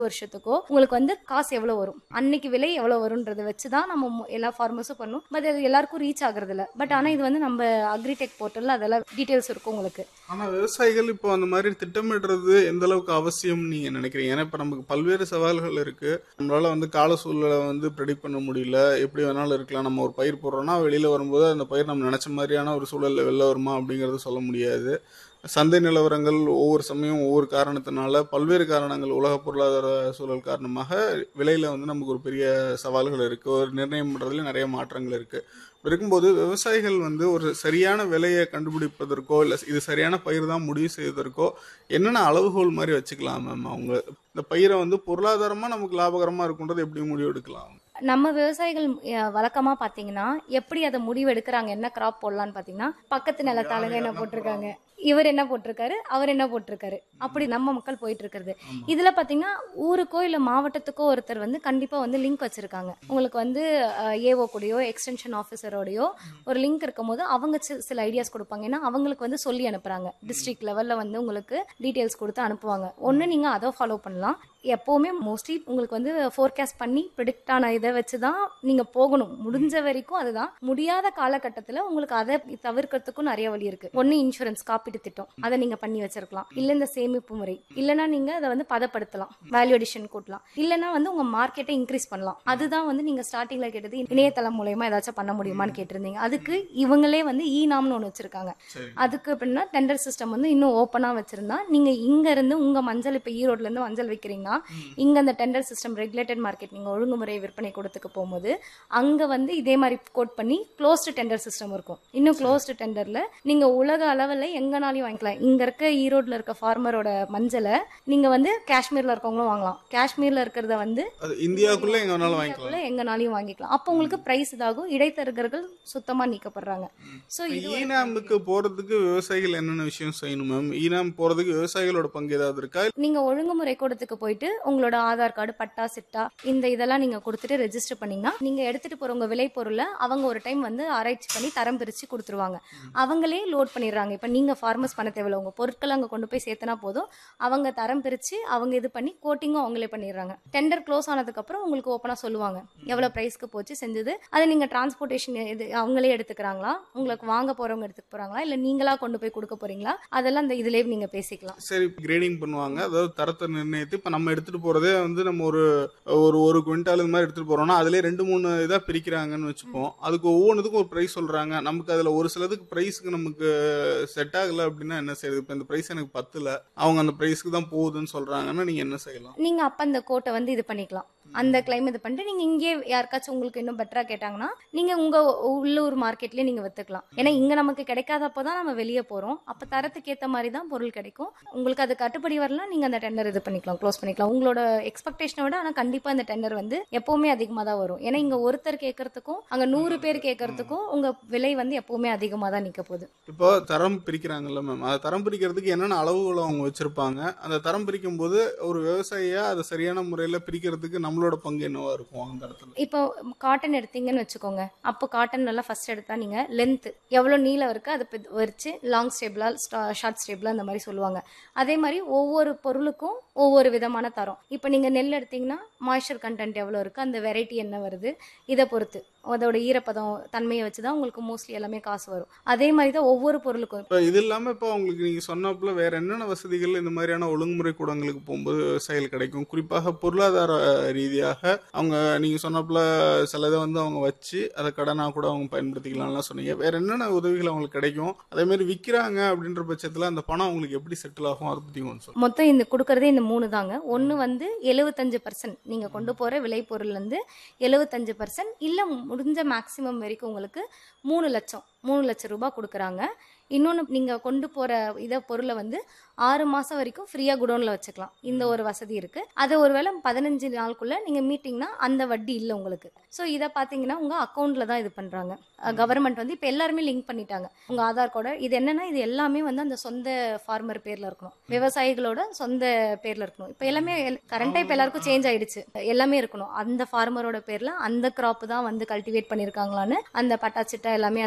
வருஷத்துக்கோ உங்களுக்கு வந்து காசு எவ்வளவு வரும் அன்னைக்கு விலை எவ்வளவு வரும்ன்றதை வச்சு தான் நம்ம மு- எல்லா ஃபார்மர்ஸும் பண்ணும் பட் அது எல்லாருக்கும் ரீச் ஆகுறது இல்ல பட் ஆனா இது வந்து நம்ம அக்ரிடெக் போர்ட்டல்ல அதெல்லாம் டீடைல்ஸ் இருக்கும் உங்களுக்கு ஆனா விவசாயிகள் இப்போ அந்த மாதிரி திட்டமிடுறது எந்த அளவுக்கு அவசியம் நீங்க நினைக்கிறீங்க ஏன்னா இப்ப நமக்கு பல்வேறு சவால்கள் இருக்கு நம்மளால வந்து கால சூழ்நிலை வந்து ப்ரெடிக்ட் பண்ண முடியல எப்படி வேணாலும் இருக்கலாம் நம்ம ஒரு பயிர் போடுறோம்னா வெளியில வரும்போது அந்த பயிர் நம்ம நினைச்ச மாதிரியான ஒரு சூழல்ல வெளில வருமா அப்படிங்கறது சொல்ல முடியாது சந்தை நிலவரங்கள் ஒவ்வொரு சமயம் ஒவ்வொரு காரணத்தினால பல்வேறு காரணங்கள் உலக பொருளாதார சூழல் காரணமாக விலையில வந்து நமக்கு ஒரு பெரிய சவால்கள் இருக்கு ஒரு நிர்ணயம் பண்றதுல நிறைய மாற்றங்கள் இருக்கு இப்படி இருக்கும்போது விவசாயிகள் வந்து ஒரு சரியான விலையை கண்டுபிடிப்பதற்கோ இல்லை இது சரியான பயிர் தான் முடிவு செய்வதற்கோ என்னென்ன அளவுகோல் மாதிரி வச்சுக்கலாம் மேம் அவங்க இந்த பயிரை வந்து பொருளாதாரமா நமக்கு லாபகரமா இருக்குன்றது எப்படி முடிவு எடுக்கலாம் நம்ம விவசாயிகள் அஹ், வழக்கமா பாத்தீங்கன்னா எப்படி அதை முடிவு எடுக்கிறாங்க என்ன கிராப் போடலாம்னு பாத்தீங்கன்னா பக்கத்து நிலத்தாளுங்க என்ன போட்டிருக்காங்க இவர் என்ன போட்டிருக்காரு அவர் என்ன போட்டிருக்காரு அப்படி நம்ம மக்கள் போயிட்டு இருக்கிறது இதுல பாத்தீங்கன்னா ஊருக்கோ இல்ல மாவட்டத்துக்கோ ஒருத்தர் வந்து கண்டிப்பா வந்து லிங்க் வச்சிருக்காங்க உங்களுக்கு வந்து ஏஓ கூடயோ எக்ஸ்டென்ஷன் ஆஃபீஸரோடயோ ஒரு லிங்க் இருக்கும் போது அவங்க சி- சில ஐடியாஸ் கொடுப்பாங்க ஏன்னா அவங்களுக்கு வந்து சொல்லி அனுப்புறாங்க டிஸ்ட்ரிக்ட் லெவல்ல வந்து உங்களுக்கு டீடைல்ஸ் கொடுத்து அனுப்புவாங்க ஒன்னு நீங்க அதை ஃபாலோ பண்ணலாம் எப்பவுமே மோஸ்ட்லி உங்களுக்கு வந்து ஃபோர்காஸ்ட் பண்ணி ப்ரிடிக்ட் ஆன இதை வச்சு தான் நீங்க போகணும் முடிஞ்ச வரைக்கும் அதுதான் முடியாத காலகட்டத்தில் உங்களுக்கு அதை தவிர்க்கிறதுக்கும் நிறைய வழி இருக்கு ஒன்னு இன்சூரன்ஸ் காப்பீட்டு திட்டம் அதை நீங்க பண்ணி வச்சிருக்கலாம் இல்ல இந்த சேமிப்பு முறை இல்லைன்னா நீங்க அதை வந்து பதப்படுத்தலாம் வேல்யூ அடிஷன் கூட்டலாம் இல்லைன்னா வந்து உங்க மார்க்கெட்டை இன்க்ரீஸ் பண்ணலாம் அதுதான் வந்து நீங்க ஸ்டார்டிங்ல கேட்டது இணையதளம் மூலயமா ஏதாச்சும் பண்ண முடியுமான்னு கேட்டிருந்தீங்க அதுக்கு இவங்களே வந்து இ நாம்னு ஒன்று வச்சிருக்காங்க சரி அதுக்கு அப்படின்னா டெண்டர் சிஸ்டம் வந்து இன்னும் ஓப்பனா வச்சிருந்தா நீங்க இங்க இருந்து உங்க மஞ்சள் இப்ப ஈரோட்ல இருந்து மஞ்சள் வைக்கிறீங்கன்னா இங்க அந்த டெண்டர் சிஸ்டம் ரெகுலேட்டட் மார்க்கெட் நீங்க ஒழுங்குமுறை விற்பனை கூடத்துக்கு போகும்போது அங்க வந்து இதே மாதிரி கோட் பண்ணி க்ளோஸ்டு டெண்டர் சிஸ்டம் இருக்கும் இன்னும் க்ளோஸ்டு டெண்டர்ல நீங்க உலக அளவுல எங்கனாலையும் வாங்கிக்கலாம் இங்க இருக்க ஈரோட்ல இருக்க ஃபார்மரோட மஞ்சளை நீங்க வந்து காஷ்மீர்ல இருக்கவங்களும் வாங்கலாம் காஷ்மீர்ல இருக்கிறத வந்து அது இந்தியாவுக்குள்ள எங்க வேணாலும் வாங்கிக்கலாம் இந்தியாக்குள்ள எங்கனாலையும் வாங்கிக்கலாம் அப்போ உங்களுக்கு பிரைஸ் இதாகும் இடைத்தரகர்கள் சுத்தமா நீக்கப்படுறாங்க சோ இது ஒரு- ஈனாமுக்கு போறதுக்கு விவசாயிகள் என்னென்ன விஷயம் செய்யணும் மேம் ஈனாம் போறதுக்கு விவசாயிகளோட பங்கு ஏதாவது இருக்கா நீங்க ஒழுங்குமுறை கூடத்துக்கு போயிட்டு உங்களோட ஆதார் கார்டு பட்டா சிட்டா இந்த இதெல்லாம் நீங்க கொடுத்துட்டு ரெஜிஸ்டர் பண்ணீங்கன்னா நீங்க எடுத்துட்டு போற உங்க விலை பொருளை அவங்க ஒரு டைம் வந்து ஆராய்ச்சி பண்ணி தரம் பிரிச்சு கொடுத்துருவாங்க அவங்களே லோட் பண்ணிடுறாங்க இப்ப நீங்க ஃபார்மர்ஸ் பண்ண தேவையில்ல உங்க பொருட்களை அங்க கொண்டு போய் சேர்த்தனா போதும் அவங்க தரம் பிரிச்சு அவங்க இது பண்ணி கோட்டிங்கும் அவங்களே பண்ணிடுறாங்க டெண்டர் க்ளோஸ் ஆனதுக்கு அப்புறம் உங்களுக்கு ஓப்பனா சொல்லுவாங்க எவ்வளவு பிரைஸ்க்கு போச்சு செஞ்சது அதை நீங்க டிரான்ஸ்போர்ட்டேஷன் இது அவங்களே எடுத்துக்கிறாங்களா உங்களுக்கு வாங்க போறவங்க எடுத்துக்க போறாங்களா இல்ல நீங்களா கொண்டு போய் கொடுக்க போறீங்களா அதெல்லாம் அந்த இதுலயே நீங்க பேசிக்கலாம் சரி கிரேடிங் பண்ணுவாங்க அதாவது தரத்தை நிர்ணயித்து இப்ப நம்ம எடுத்துட்டு போறதே வந்து நம்ம ஒரு ஒரு ஒரு குவிண்டால் இது மாதிரி எடுத்துட்டு போறோம்னா அதுலயே ரெண்டு மூணு இதா பிரிக்கிறாங்கன்னு வச்சுப்போம் அதுக்கு ஒவ்வொன்றுத்துக்கும் ஒரு பிரைஸ் சொல்றாங்க நமக்கு அதுல ஒரு சிலதுக்கு பிரைஸ்க்கு நமக்கு செட் ஆகல அப்படின்னா என்ன செய்யுது இப்ப இந்த பிரைஸ் எனக்கு பத்துல அவங்க அந்த பிரைஸ்க்கு தான் போகுதுன்னு சொல்றாங்கன்னா நீங்க என்ன செய்யலாம் நீங்க அப்ப அந்த கோட்டை வந்து இது பண்ணிக்கலாம் அந்த கிளைம் இது பண்ணிட்டு நீங்க இங்கே யாருக்காச்சும் உங்களுக்கு இன்னும் பெட்டரா கேட்டாங்கன்னா நீங்க உங்க உள்ளூர் மார்க்கெட்லயே நீங்க வித்துக்கலாம் ஏன்னா இங்க நமக்கு கிடைக்காதப்போ தான் நம்ம வெளியே போறோம் அப்ப தரத்துக்கு ஏத்த மாதிரி தான் பொருள் கிடைக்கும் உங்களுக்கு அது கட்டுப்படி வரலாம் நீங்க அந்த டெண்டர் இது பண்ணிக்கலாம் க்ளோஸ் பண்ணிக்கலாம் உங்களோட எக்ஸ்பெக்டேஷனை விட ஆனா கண்டிப்பா அந்த டெண்டர் வந்து எப்பவுமே அதிகமா தான் வரும் ஏன்னா இங்க ஒருத்தர் கேட்கறதுக்கும் அங்க நூறு பேர் கேட்கறதுக்கும் உங்க விலை வந்து எப்பவுமே அதிகமா தான் நிக்க போகுது இப்போ தரம் பிரிக்கிறாங்கல்ல மேம் அதை தரம் பிரிக்கிறதுக்கு என்னென்ன அளவுகளை அவங்க வச்சிருப்பாங்க அந்த தரம் பிரிக்கும் போது ஒரு விவசாயியா அதை சரியான முறையில பிரிக்கிறதுக்கு நம்மளோட பங்கு என்னவா இருக்கும் அந்த இடத்துல இப்போ காட்டன் எடுத்தீங்கன்னு வச்சுக்கோங்க அப்போ காட்டன் நல்லா ஃபர்ஸ்ட் எடுத்தா நீங்க லென்த் எவ்வளவு நீளம் இருக்கு அதை பித்- வச்சு லாங் ஸ்டேபிளா ஷார்ட் ஸ்டேபிளா அந்த மாதிரி சொல்லுவாங்க அதே மாதிரி ஒவ்வொரு பொருளுக்கும் ஒவ்வொரு விதமான தரம் இப்போ நீங்க நெல் எடுத்தீங்கன்னா மாய்ஸ்சர் கண்டென்ட் எவ்வளவு இருக்கு அந்த வெரைட்டி என்ன வருது இதை பொறுத்து அதோட ஈரப்பதம் தன்மையை வச்சு தான் உங்களுக்கு மோஸ்ட்லி எல்லாமே காசு வரும் அதே மாதிரி தான் ஒவ்வொரு பொருளுக்கும் இப்போ இது இல்லாம இப்போ உங்களுக்கு நீங்க சொன்னப்பல வேற என்னென்ன வசதிகள் இந்த மாதிரியான ஒழுங்குமுறை கூடங்களுக்கு போகும்போது விவசாயிகள் கிடைக்கும் குறிப்பாக பொருளாதார ரீதியாக அவங்க நீங்க சொன்னப்பல சில இதை வந்து அவங்க வச்சு அதை கடனா கூட அவங்க பயன்படுத்திக்கலாம்லாம் சொன்னீங்க வேற என்னென்ன உதவிகள் அவங்களுக்கு கிடைக்கும் அதே மாதிரி விற்கிறாங்க அப்படின்ற பட்சத்துல அந்த பணம் அவங்களுக்கு எப்படி செட்டில் ஆகும் அதை பத்தி கொஞ்சம் சொல்லுங்க மொத்தம் இந்த கொடுக்கறதே இந்த மூணு தாங்க ஒன்று வந்து எழுபத்தஞ்சு பர்சன்ட் நீங்கள் கொண்டு போகிற விளைபொருள்லேருந்து எழுபத்தஞ்சு பர்சன்ட் இல்லை முடிஞ்ச மேக்ஸிமம் வரைக்கும் உங்களுக்கு மூணு லட்சம் மூணு லட்சம் ரூபாய் கொடுக்குறாங்க இன்னொன்று நீங்கள் கொண்டு போகிற இதை பொருளை வந்து ஆறு மாதம் வரைக்கும் ஃப்ரீயாக குடோனில் வச்சுக்கலாம் இந்த ஒரு வசதி இருக்குது அதை ஒருவேளை பதினஞ்சு நாளுக்குள்ளே நீங்கள் மீட்டிங்னா அந்த வட்டி இல்லை உங்களுக்கு ஸோ இதை பார்த்தீங்கன்னா உங்கள் அக்கௌண்ட்டில் தான் இது பண்ணுறாங்க கவர்மெண்ட் வந்து இப்போ எல்லாருமே லிங்க் பண்ணிட்டாங்க உங்கள் ஆதார் கார்டு இது என்னன்னா இது எல்லாமே வந்து அந்த சொந்த ஃபார்மர் பேரில் இருக்கணும் விவசாயிகளோட சொந்த பேரில் இருக்கணும் இப்போ எல்லாமே கரண்ட்டாக இப்போ எல்லாருக்கும் சேஞ்ச் ஆயிடுச்சு எல்லாமே இருக்கணும் அந்த ஃபார்மரோட பேரில் அந்த கிராப் தான் வந்து கல்டிவேட் பண்ணியிருக்காங்களான்னு அந்த பட்டாச்சிட்டா எல்லாமே அந்த இது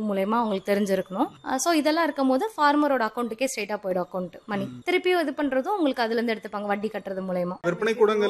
மூலயமா அவங்களுக்கு தெரிஞ்சிருக்கணும் ஸோ இதெல்லாம் இருக்கும்போது ஃபார்மரோட அக்கௌண்ட்டுக்கே ஸ்ட்ரைட்டாக போயிடும் அக்கௌண்ட் மணி திருப்பியும் இது பண்றதும் உங்களுக்கு அதுல இருந்து எடுத்துப்பாங்க வட்டி கட்டுறது மூலயமா விற்பனை கூடங்கள்